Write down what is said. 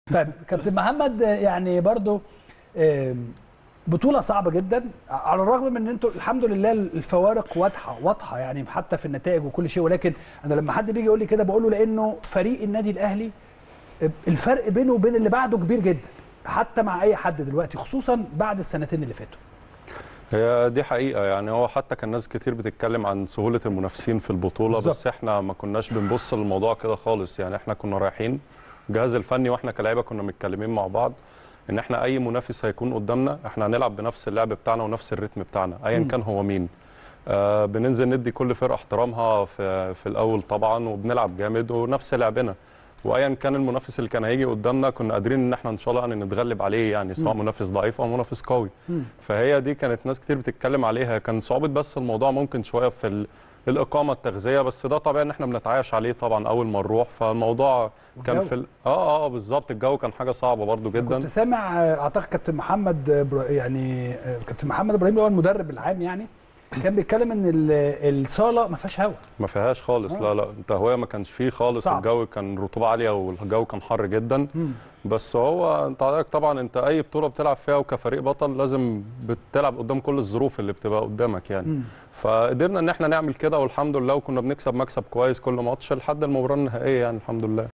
طيب كابتن محمد يعني برضو آم، بطولة صعبة جدا على الرغم من ان انتوا الحمد لله الفوارق واضحة واضحة يعني حتى في النتائج وكل شيء ولكن انا لما حد بيجي يقول لي كده بقول له لانه فريق النادي الاهلي الفرق بينه وبين اللي بعده كبير جدا حتى مع اي حد دلوقتي خصوصا بعد السنتين اللي فاتوا هي دي حقيقة يعني هو حتى كان ناس كتير بتتكلم عن سهولة المنافسين في البطولة بالظبط. بس احنا ما كناش بنبص للموضوع كده خالص يعني احنا كنا رايحين الجهاز الفني واحنا كلاعيبة كنا متكلمين مع بعض ان احنا اي منافس هيكون قدامنا احنا هنلعب بنفس اللعب بتاعنا ونفس الريتم بتاعنا ايا مم. كان هو مين آه بننزل ندي كل فرقة احترامها في, في الاول طبعا وبنلعب جامد ونفس لعبنا وايا كان المنافس اللي كان هيجي قدامنا كنا قادرين ان احنا ان شاء الله يعني نتغلب عليه يعني سواء مم. منافس ضعيف او منافس قوي مم. فهي دي كانت ناس كتير بتتكلم عليها كان صعوبة بس الموضوع ممكن شوية في ال- الإقامة التغذية بس ده طبيعي إن إحنا بنتعايش عليه طبعا أول ما نروح فالموضوع كان والجو. في ال... آه آه بالظبط الجو كان حاجة صعبة برضو جدا كنت سامع آه، اعتقد كابتن محمد آه، إبرا- يعني آه، كابتن محمد ابراهيم اللي هو المدرب العام يعني كان بيتكلم ان ال- الصاله ما فيهاش هواء ما فيهاش خالص آه. لا لا التهوية ما كانش فيه خالص صعب. الجو كان رطوبة عالية والجو كان حر جدا بس هو انت عارف طبعا انت اي بطوله بتلعب فيها وكفريق بطل لازم بتلعب قدام كل الظروف اللي بتبقى قدامك يعني مم. فقدرنا ان احنا نعمل كده والحمد لله وكنا بنكسب مكسب كويس كل ماتش لحد المباراه النهائيه يعني الحمد لله